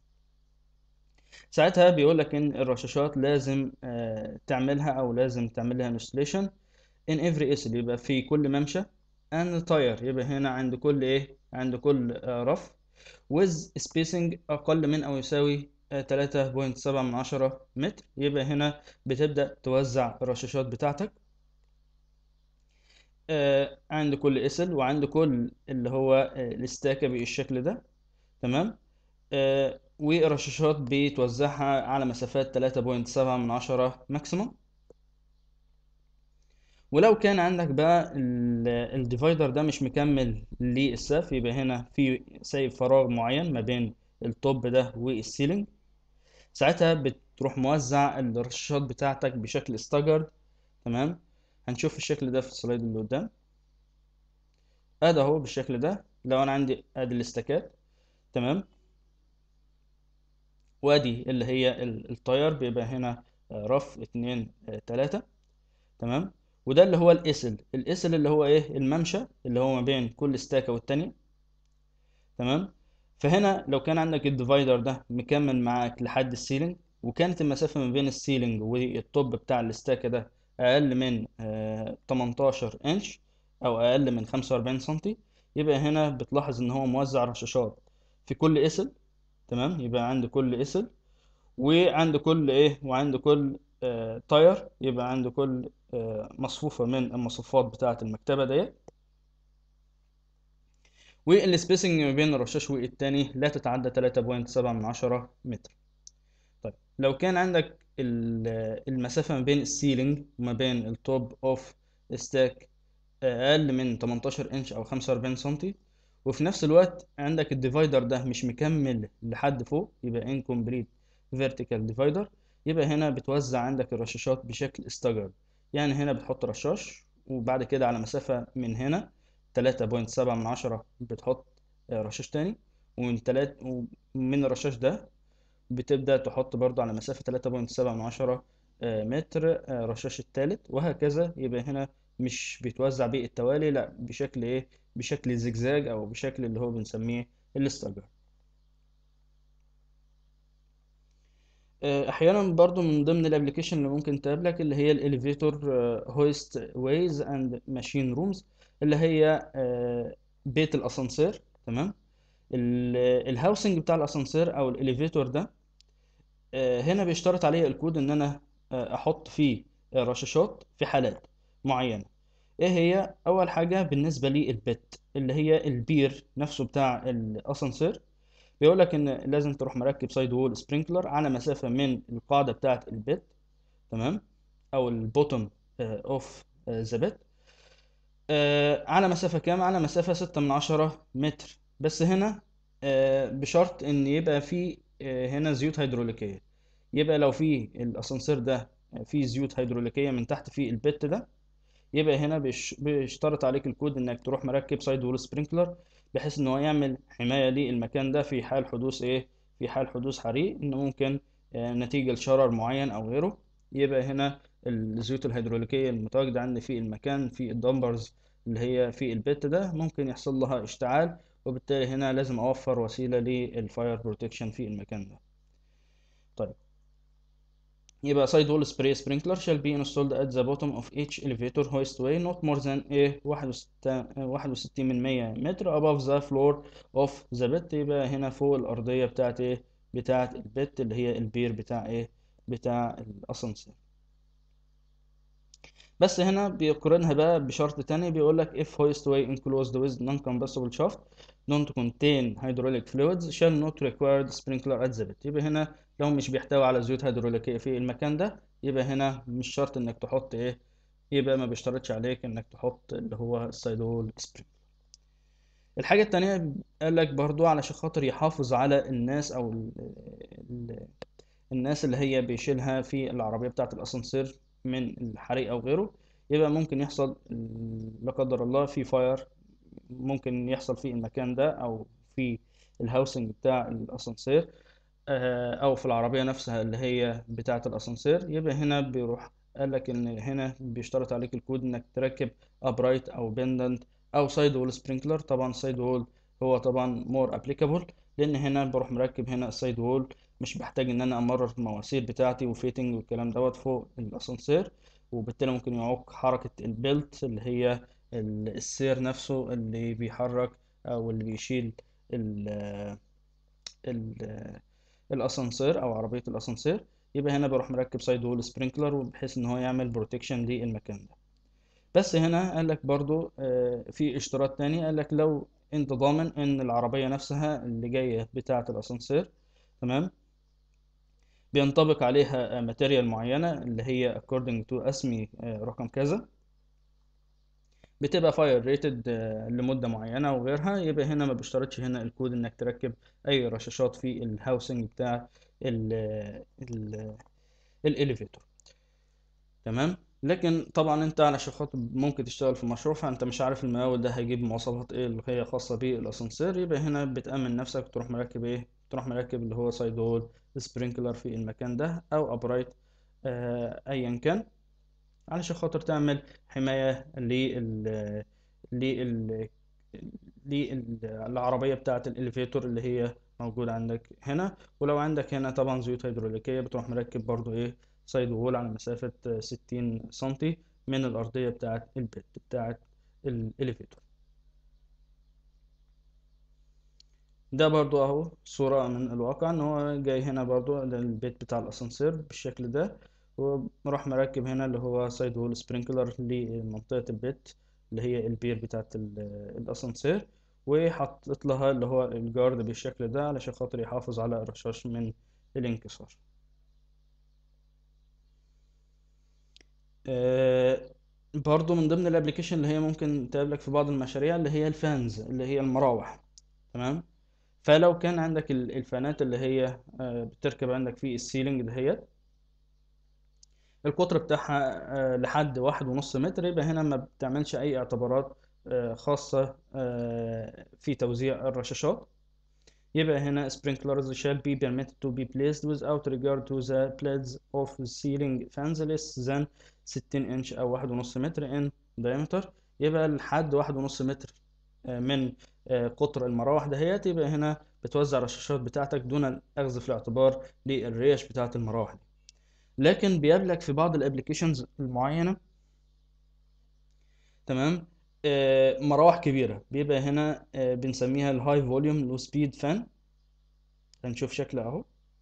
ساعتها بيقول لك ان الرشاشات لازم آه، تعملها او لازم تعملها انستليشن in every اسل يبقى في كل ممشى and tire يبقى هنا عند كل ايه عند كل آه، رف with spacing اقل من او يساوي آه، 3.7 من عشرة متر يبقى هنا بتبدأ توزع الرشاشات بتاعتك آه، عند كل اسل وعند كل اللي هو آه، الاستاكة بالشكل ده تمام آه، والرشاشات بتوزعها على مسافات 3.7 من عشرة ماكسيموم ولو كان عندك بقى الديفايدر ده مش مكمل للسقف يبقى هنا في سايب فراغ معين ما بين التوب ده والسيلينج ساعتها بتروح موزع الرشاشات بتاعتك بشكل استجر تمام هنشوف الشكل ده في السلايد اللي قدام ادي اهو بالشكل ده لو انا عندي ادي الاستكات تمام وادي اللي هي ال- التاير بيبقى هنا آه، رف اتنين آه، تلاتة تمام وده اللي هو الاسل الاسل اللي هو ايه الممشى اللي هو ما بين كل ستاكة والتانية تمام فهنا لو كان عندك الديفايدر ده مكمل معاك لحد السيلينج وكانت المسافة ما بين السيلينج والتوب بتاع الاستاكة ده أقل من آه 18 إنش أو أقل من 45 سنتي يبقى هنا بتلاحظ إن هو موزع رشاشات في كل اسل تمام يبقى عند كل اسل وعند كل ايه وعند كل آه تاير يبقى عند كل آه مصفوفة من المصفوفات بتاعة المكتبة ديت والسبيسنج ما بين الرشاش والتاني لا تتعدى 3.7 من عشرة متر طيب لو كان عندك ال- المسافة ما بين السيلينج وما بين التوب اوف ستاك اقل من 18 انش او 45 سنتي وفي نفس الوقت عندك الديفايدر ده مش مكمل لحد فوق يبقى incomplete vertical divider يبقى هنا بتوزع عندك الرشاشات بشكل استجر يعني هنا بتحط رشاش وبعد كده على مسافة من هنا 3.7 من عشرة بتحط آه، رشاش تاني ومن تلات ومن الرشاش ده بتبدأ تحط برضو على مسافة 3.7 من عشرة آه، متر آه، رشاش التالت وهكذا يبقى هنا مش بيتوزع بالتوالي لا بشكل ايه بشكل زجزاج او بشكل اللي هو بنسميه الاستجر آه، احيانا برضو من ضمن الابلكيشن اللي ممكن تقابلك اللي هي الاليفيتور هويست ويز اند ماشين رومز اللي هي آه، بيت الاسانسير تمام ال- الهاوسنج بتاع الاسانسير او الاليفيتور ده آه، هنا بيشترط عليه الكود ان انا آه، احط فيه آه، رشاشات في حالات معينة ايه هي اول حاجة بالنسبة لي البت اللي هي البير نفسه بتاع الاسانسير بيقول لك ان لازم تروح مركب سايد وول سبرينكلر على مسافة من القاعدة بتاعة البت تمام او البوتوم اوف ذا بت على مسافة كام على مسافة ستة من عشرة متر بس هنا آه، بشرط ان يبقى في آه، هنا زيوت هيدروليكية يبقى لو في الاسانسير ده فيه زيوت هيدروليكية من تحت في البت ده يبقى هنا بيش- بيشترط عليك الكود انك تروح مركب سايد وول سبرينكلر بحيث ان هو يعمل حماية للمكان ده في حال حدوث ايه في حال حدوث حريق ان ممكن آه، نتيجة لشرر معين او غيره يبقى هنا الزيوت الهيدروليكية المتواجدة عندي في المكان في الدمبرز اللي هي في البيت ده ممكن يحصل لها اشتعال وبالتالي هنا لازم اوفر وسيلة للفاير بروتكشن في المكان ده طيب يبقى side wall spray sprinkler shall be installed at the bottom of each elevator hoistway not more than a 61 من 100 متر above the floor of the bed يبقى هنا فوق الأرضية بتاعت ايه بتاعت البيت اللي هي البير بتاع ايه بتاع الأسانسير بس هنا بيقارنها بقى بشرط تاني بيقول لك if hoistway enclosed with non-combustible shaft don't contain hydraulic fluids shall not require sprinkler at the bed يبقى هنا لو مش بيحتوي على زيوت هيدروليكية في المكان ده يبقى هنا مش شرط انك تحط ايه يبقى ما بيشترطش عليك انك تحط اللي هو السايدول سبرينكلر الحاجة التانية قال لك برضو علشان خاطر يحافظ على الناس او ال ال الناس اللي هي بيشيلها في العربية بتاعة الأسانسير من الحريق أو غيره يبقى ممكن يحصل لا قدر الله في فاير ممكن يحصل في المكان ده أو في الهاوسنج بتاع الأسانسير آه، أو في العربية نفسها اللي هي بتاعة الأسانسير يبقى هنا بيروح قال لك إن هنا بيشترط عليك الكود إنك تركب أبرايت أو بندنت أو سايد وول سبرينكلر طبعا سايد وول هو طبعا مور ابليكابل لأن هنا بروح مركب هنا السايد وول مش بحتاج ان انا امرر المواسير بتاعتي وفيتنج والكلام دوت فوق الاسانسير وبالتالي ممكن يعوق حركة البيلت اللي هي ال- السير نفسه اللي بيحرك او اللي بيشيل ال ال الاسانسير او عربية الاسانسير يبقى هنا بروح مركب سايد وول سبرينكلر بحيث ان هو يعمل بروتكشن للمكان ده بس هنا قال لك برضو آه، في اشتراط تاني قال لك لو انت ضامن ان العربية نفسها اللي جاية بتاعة الاسانسير تمام بينطبق عليها ماتيريال معينة اللي هي according to اسمي آه، رقم كذا بتبقى فاير ريتد لمدة معينة وغيرها يبقى هنا ما بيشترطش هنا الكود انك تركب اي رشاشات في الهاوسنج بتاع الاليفيتور تمام لكن طبعا انت علشان خاطر ممكن تشتغل في مشروع فانت مش عارف المقاول ده هيجيب مواصفات ايه اللي هي خاصة بالاسانسير يبقى هنا بتأمن نفسك تروح مركب ايه تروح مركب اللي هو سايد وول سبرينكلر في المكان ده او ابرايت آه ايا كان علشان خاطر تعمل حماية لل لل للعربية بتاعة الإليفيتور اللي هي موجودة عندك هنا ولو عندك هنا طبعا زيوت هيدروليكية بتروح مركب برضو ايه سايد وول على مسافة ستين سنتي من الأرضية بتاعة البيت بتاعة الإليفيتور ده برضو اهو صورة من الواقع ان هو جاي هنا برضو ده البيت بتاع الاسانسير بالشكل ده وراح مركب هنا اللي هو سايد وول سبرينكلر لمنطقة البيت اللي هي البير بتاعت الاسانسير وحطت لها اللي هو الجارد بالشكل ده علشان خاطر يحافظ على الرشاش من الانكسار آه برضو من ضمن الابليكيشن اللي هي ممكن تقابلك في بعض المشاريع اللي هي الفانز اللي هي المراوح تمام فلو كان عندك الفانات اللي هي آه بتركب عندك في السيلينج دهيت القطر بتاعها آه لحد واحد ونص متر يبقى هنا ما بتعملش اي اعتبارات خاصة في توزيع الرشاشات يبقى هنا sprinklers shall be permitted to be placed without regard to the blades of ceiling fans less than 60 inch أو واحد ونص متر in diameter يبقى لحد واحد ونص متر من قطر المراوح دهيت يبقى هنا بتوزع الرشاشات بتاعتك دون الأخذ في الاعتبار للريش بتاعت المراوح دي لكن بيقابلك في بعض الابليكيشنز المعينة تمام مراوح كبيرة بيبقى هنا بنسميها الهاي فوليوم لو سبيد فان هنشوف شكلها اهو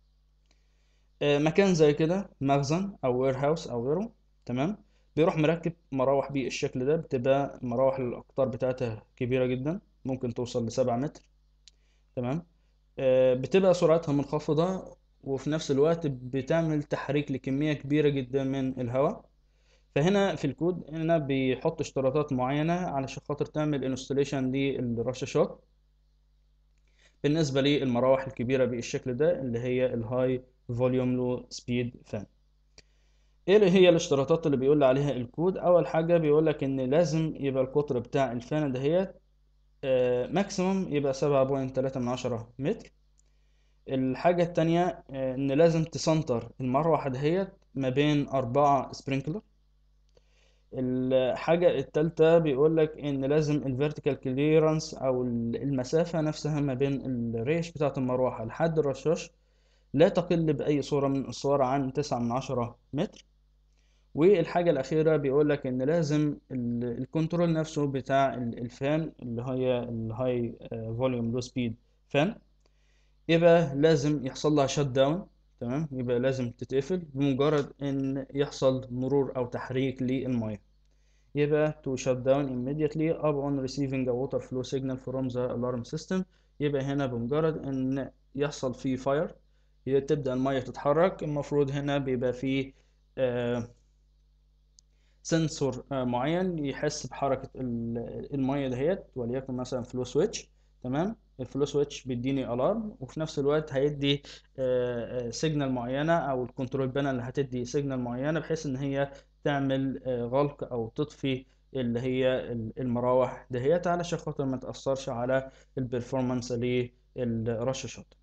مكان زي كده مخزن او وير هاوس او غيره تمام بيروح مركب مراوح بالشكل ده بتبقى مراوح الاقطار بتاعتها كبيرة جدا ممكن توصل لسبعة متر تمام بتبقى سرعتها منخفضة وفي نفس الوقت بتعمل تحريك لكمية كبيرة جدا من الهواء فهنا في الكود هنا بيحط اشتراطات معينة علشان خاطر تعمل انستليشن للرشاشات بالنسبة للمراوح الكبيرة بالشكل ده اللي هي الهاي فوليوم لو سبيد فان ايه اللي هي الاشتراطات اللي بيقول عليها الكود اول حاجة بيقول لك ان لازم يبقى القطر بتاع الفان دهيت ماكسيموم يبقى سبعة بوينت تلاتة من عشرة متر الحاجة التانية ان لازم تسنتر المروحة دهيت ما بين أربعة سبرينكلر الحاجة التالتة بيقول لك إن لازم الفيرتيكال كليرنس أو المسافة نفسها ما بين الريش بتاعة المروحة لحد الرشاش لا تقل بأي صورة من الصور عن تسعة من عشرة متر والحاجة الأخيرة بيقول لك إن لازم الكنترول نفسه بتاع الفان اللي هي الهاي فوليوم لو سبيد فان يبقى لازم يحصل لها شت داون تمام يبقى لازم تتقفل بمجرد ان يحصل مرور او تحريك للميه يبقى to shut down immediately upon receiving a water flow signal from the alarm system يبقى هنا بمجرد ان يحصل فيه فاير تبدأ المية تتحرك المفروض هنا بيبقى فيه آه سنسور آه معين يحس بحركة المية دهيت وليكن مثلا فلو سويتش تمام الفلو سويتش بيديني الارم وفي نفس الوقت هيدي سيجنال معينه او الكنترول بانل اللي هتدي سيجنال معينه بحيث ان هي تعمل غلق او تطفي اللي هي المراوح دهيت علشان خاطر ما تاثرش على البرفورمانس للرشاشات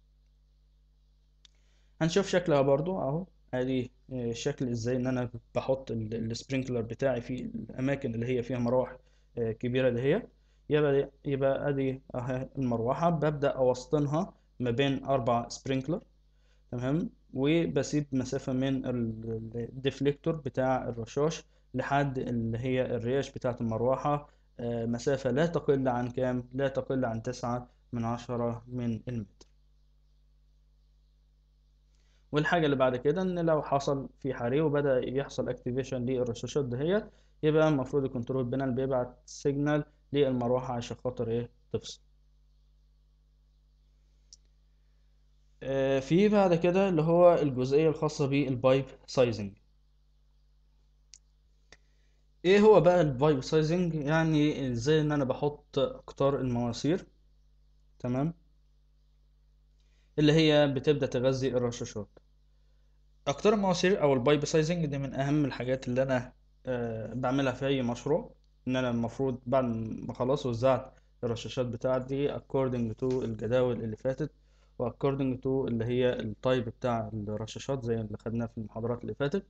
هنشوف شكلها برضو اهو ادي شكل ازاي ان انا بحط السبرينكلر بتاعي في الاماكن اللي هي فيها مراوح كبيره دهيت يبقى يبقى ادي اهي المروحه ببدا اوسطنها ما بين اربع سبرينكلر تمام وبسيب مسافه من الديفليكتور بتاع الرشاش لحد اللي هي الرياش بتاعه المروحه مسافه لا تقل عن كام لا تقل عن تسعة من عشرة من المتر والحاجه اللي بعد كده ان لو حصل في حريق وبدا يحصل اكتيفيشن للرشاشات دهيت يبقى المفروض الكنترول بانل بيبعت سيجنال للمروحة عشان خاطر ايه تفصل آه في بعد كده اللي هو الجزئية الخاصة بالبايب سايزنج ايه هو بقى البايب سايزنج يعني ازاي ان انا بحط اقطار المواسير تمام اللي هي بتبدأ تغذي الرشاشات اقطار المواسير او البايب سايزنج دي من اهم الحاجات اللي انا آه، بعملها في اي مشروع ان انا المفروض بعد ما خلاص وزعت الرشاشات بتاعتي according to الجداول اللي فاتت و according to اللي هي التايب بتاع الرشاشات زي اللي خدناه في المحاضرات اللي فاتت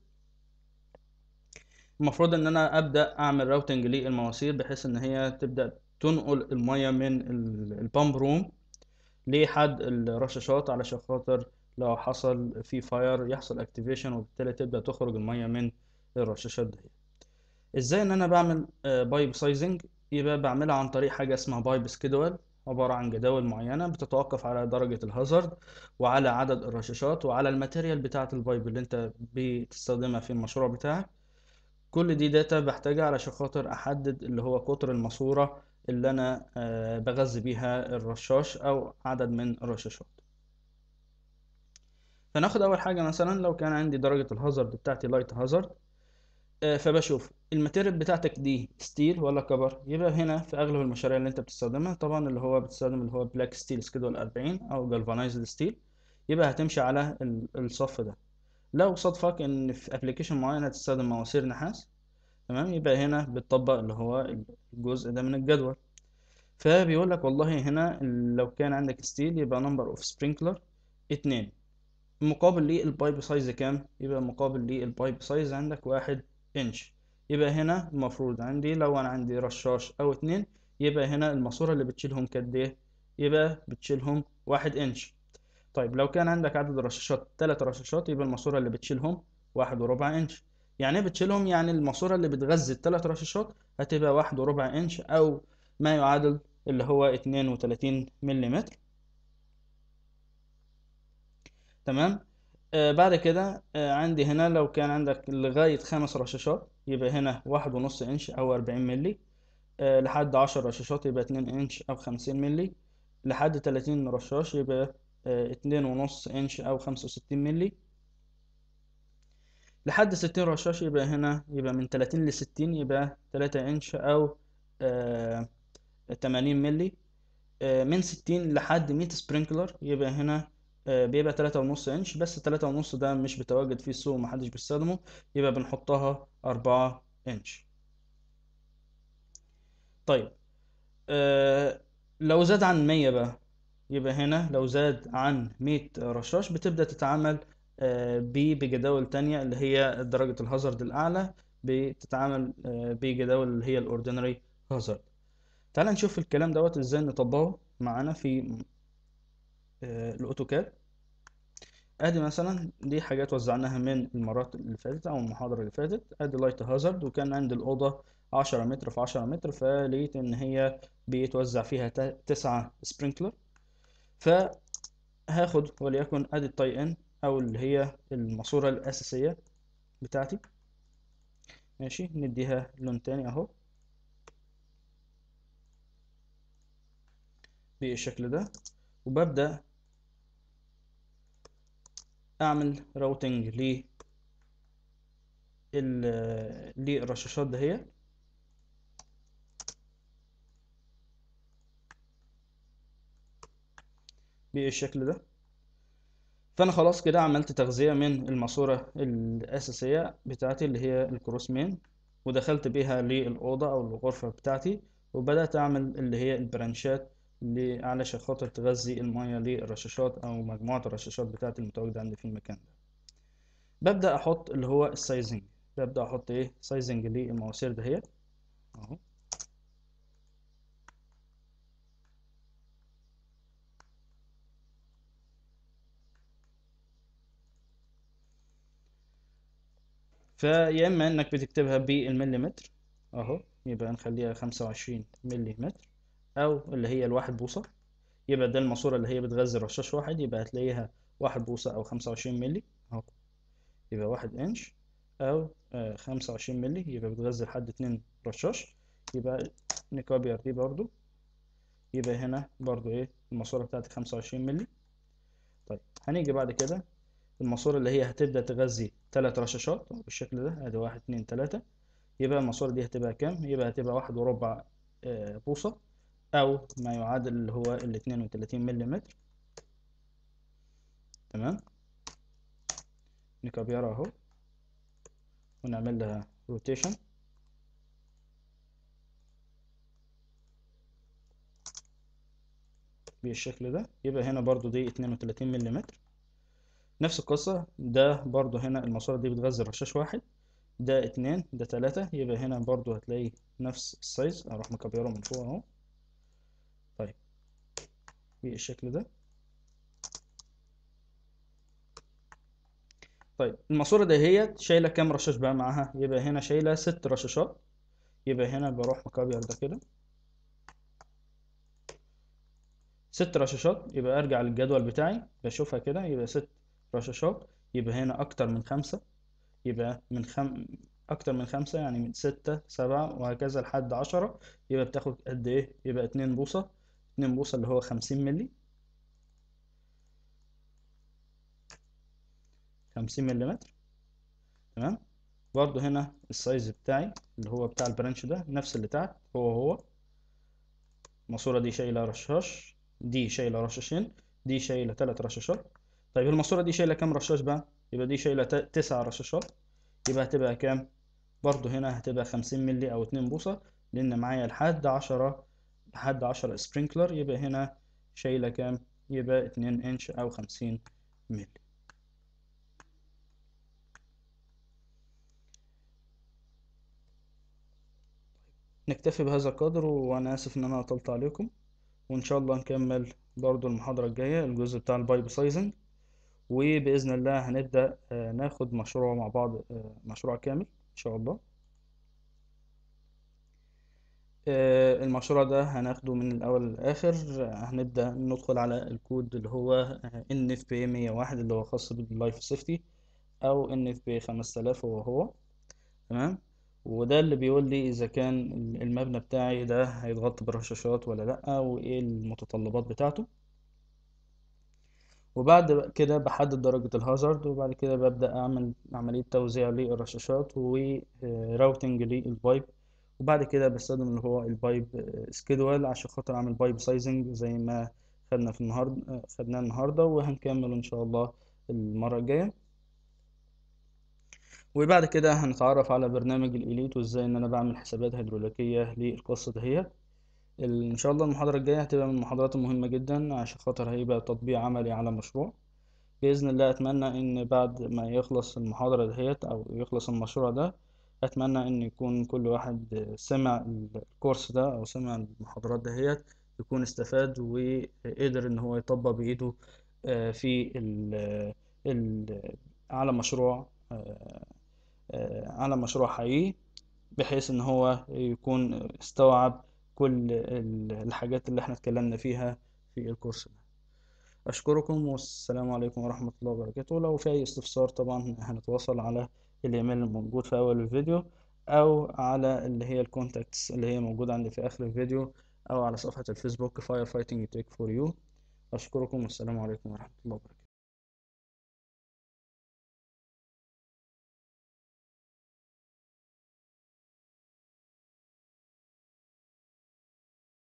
المفروض ان انا ابدا اعمل راوتنج للمواسير بحيث ان هي تبدا تنقل الميه من البامب روم لحد الرشاشات علشان خاطر لو حصل في فاير يحصل اكتيفيشن وبالتالي تبدا تخرج الميه من الرشاشات دي ازاي ان انا بعمل بايب سايزنج يبقى بعملها عن طريق حاجه اسمها بايب سكيدول عباره عن جداول معينه بتتوقف على درجه الهازارد وعلى عدد الرشاشات وعلى الماتيريال بتاعه البايب اللي انت بتستخدمها في المشروع بتاعك كل دي داتا بحتاجها علشان خاطر احدد اللي هو قطر الماسورة اللي انا آه، بغذي بيها الرشاش او عدد من الرشاشات فناخد اول حاجة مثلا لو كان عندي درجة الهازارد بتاعتي لايت هازارد فبشوف الماتيريال بتاعتك دي ستيل ولا كبر يبقى هنا في اغلب المشاريع اللي انت بتستخدمها طبعا اللي هو بتستخدم اللي هو بلاك ستيل سكيدول 40 او جالفانايزد ستيل يبقى هتمشي على ال- الصف ده لو صادفك ان في ابلكيشن معين هتستخدم مواسير نحاس تمام يبقى هنا بتطبق اللي هو الجزء ده من الجدول فبيقول لك والله هنا لو كان عندك ستيل يبقى نمبر اوف سبرينكلر اتنين مقابل للبايب سايز كام يبقى مقابل للبايب سايز عندك واحد انش يبقى هنا المفروض عندي لو انا عندي رشاش او اتنين يبقى هنا الماسورة اللي بتشيلهم قد ايه يبقى بتشيلهم واحد انش طيب لو كان عندك عدد الرشاشات تلات رشاشات يبقى الماسورة اللي بتشيلهم واحد وربع انش يعني ايه بتشيلهم يعني الماسورة اللي بتغذي التلات رشاشات هتبقى واحد وربع انش او ما يعادل اللي هو اتنين وتلاتين مليمتر تمام آه بعد كده آه عندي هنا لو كان عندك لغاية خمس رشاشات يبقى هنا واحد ونص انش او اربعين ملي آه لحد عشر رشاشات يبقى اتنين انش او خمسين ملي لحد تلاتين رشاش يبقى آه اتنين ونص انش او خمسة وستين ملي لحد ستين رشاش يبقى هنا يبقى من تلاتين لستين يبقى تلاتة انش او آه تمانين ملي آه من ستين لحد مية سبرينكلر يبقى هنا آه بيبقى تلاتة ونص انش بس تلاتة ونص ده مش بتواجد فيه السوق ومحدش بيستخدمه يبقى بنحطها أربعة انش طيب آه لو زاد عن مية بقى يبقى هنا لو زاد عن مية رشاش بتبدأ تتعامل آه ب- بجداول تانية اللي هي درجة الهازارد الأعلى بتتعامل آه بجداول اللي هي الأوردينري هازارد تعال نشوف الكلام دوت ازاي نطبقه معانا في آه الأوتوكاد ادي مثلا دي حاجات وزعناها من المرات اللي فاتت او المحاضرة اللي فاتت ادي لايت هازارد وكان عندي الأوضة عشرة متر في عشرة متر فلقيت ان هي بيتوزع فيها تا- تسعة سبرينكلر فهاخد وليكن ادي التاي ان او اللي هي الماسورة الأساسية بتاعتي ماشي نديها لون تاني اهو بالشكل ده وببدأ اعمل راوتنج ل للرشاشات دهيت بالشكل ده فانا خلاص كده عملت تغذية من الماسورة الأساسية بتاعتي اللي هي الكروس مين ودخلت بيها للأوضة أو الغرفة بتاعتي وبدأت أعمل اللي هي البرانشات اللي علشان خاطر تغذي المية للرشاشات أو مجموعة الرشاشات بتاعتي المتواجدة عندي في المكان ده ببدأ أحط اللي هو السايزنج ببدأ أحط إيه سايزنج للمواسير دهيت أهو فيا إما إنك بتكتبها بالمليمتر أهو يبقى نخليها خمسة وعشرين مليمتر أو اللي هي الواحد بوصة يبقى ده الماسورة اللي هي بتغذي رشاش واحد يبقى هتلاقيها واحد بوصة أو خمسة وعشرين ملي أهو يبقى واحد إنش أو خمسة وعشرين ملي يبقى بتغذي لحد اتنين رشاش يبقى نكابير دي برضو يبقى هنا برضو إيه الماسورة بتاعتي خمسة وعشرين ملي طيب هنيجي بعد كده الماسورة اللي هي هتبدأ تغذي تلات رشاشات بالشكل ده ادي واحد اتنين تلاتة يبقى الماسورة دي هتبقى كام يبقى هتبقى واحد وربع آه، بوصة او ما يعادل اللي هو ال 32 ملم تمام نكبرها اهو ونعمل لها روتيشن بالشكل ده يبقى هنا برضو دي 32 ملم نفس القصة ده برضو هنا الماسورة دي بتغذي رشاش واحد ده اتنين ده تلاتة يبقى هنا برضو هتلاقي نفس السايز اروح مكبره من فوق اهو طيب بالشكل ده طيب الماسورة دي هي شايلة كام رشاش بقى معاها يبقى هنا شايلة ست رشاشات يبقى هنا بروح مكبر ده كده ست رشاشات يبقى ارجع للجدول بتاعي بشوفها كده يبقى ست رشاشات يبقى هنا اكتر من خمسة يبقى من خم... اكتر من خمسة يعني من ستة سبعة وهكذا لحد عشرة يبقى بتاخد قد ايه يبقى اتنين بوصة اتنين بوصة اللي هو خمسين ملي خمسين مليمتر تمام برضو هنا السايز بتاعي اللي هو بتاع البرانش ده نفس اللي تحت هو هو الماسورة دي شايلة رشاش دي شايلة رشاشين دي شايلة تلات رشاشات طيب الماسورة دي شايلة كام رشاش بقى يبقى دي شايلة ت- تسع رشاشات يبقى هتبقى كام برضو هنا هتبقى خمسين ملي أو اتنين بوصة لأن معايا لحد عشرة لحد عشرة سبرينكلر يبقى هنا شايلة كام يبقى اتنين انش أو خمسين ملي نكتفي بهذا القدر وأنا آسف إن أنا أطلت عليكم وإن شاء الله نكمل برضو المحاضرة الجاية الجزء بتاع البايب سايزنج وبإذن الله هنبدأ آه، ناخد مشروع مع بعض آه، مشروع كامل إن شاء الله آه، المشروع ده هناخده من الأول للآخر آه، هنبدأ ندخل على الكود اللي هو NFPA 101 اللي هو خاص باللايف سيفتي أو NFPA 5000 هو هو تمام وده اللي بيقول لي إذا كان المبنى بتاعي ده هيتغطى بالرشاشات ولا لأ وإيه المتطلبات بتاعته وبعد كده بحدد درجة الهازارد وبعد كده ببدأ أعمل عملية توزيع للرشاشات وراوتنج للبايب وبعد كده بستخدم اللي هو البايب سكيدول عشان خاطر أعمل بايب سايزنج زي ما خدنا في النهاردة خدناه النهاردة وهنكمل إن شاء الله المرة الجاية وبعد كده هنتعرف على برنامج الإليت وإزاي إن أنا بعمل حسابات هيدروليكية للقصة دهيت ان شاء الله المحاضرة الجاية هتبقى من المحاضرات المهمة جدا عشان خاطر هيبقى تطبيق عملي على مشروع بإذن الله أتمنى إن بعد ما يخلص المحاضرة دهيت أو يخلص المشروع ده أتمنى إن يكون كل واحد سمع الكورس ده أو سمع المحاضرات دهيت يكون استفاد وقدر إن هو يطبق بإيده آه، في ال ال على مشروع آه، آه، على مشروع حقيقي بحيث ان هو يكون استوعب كل ال- الحاجات اللي احنا اتكلمنا فيها في الكورس ده اشكركم والسلام عليكم ورحمة الله وبركاته لو في اي استفسار طبعا هنتواصل على الايميل الموجود في اول الفيديو او على اللي هي الكونتاكتس اللي هي موجودة عندي في اخر الفيديو او على صفحة الفيسبوك فاير فايتنج تيك فور يو اشكركم والسلام عليكم ورحمة الله وبركاته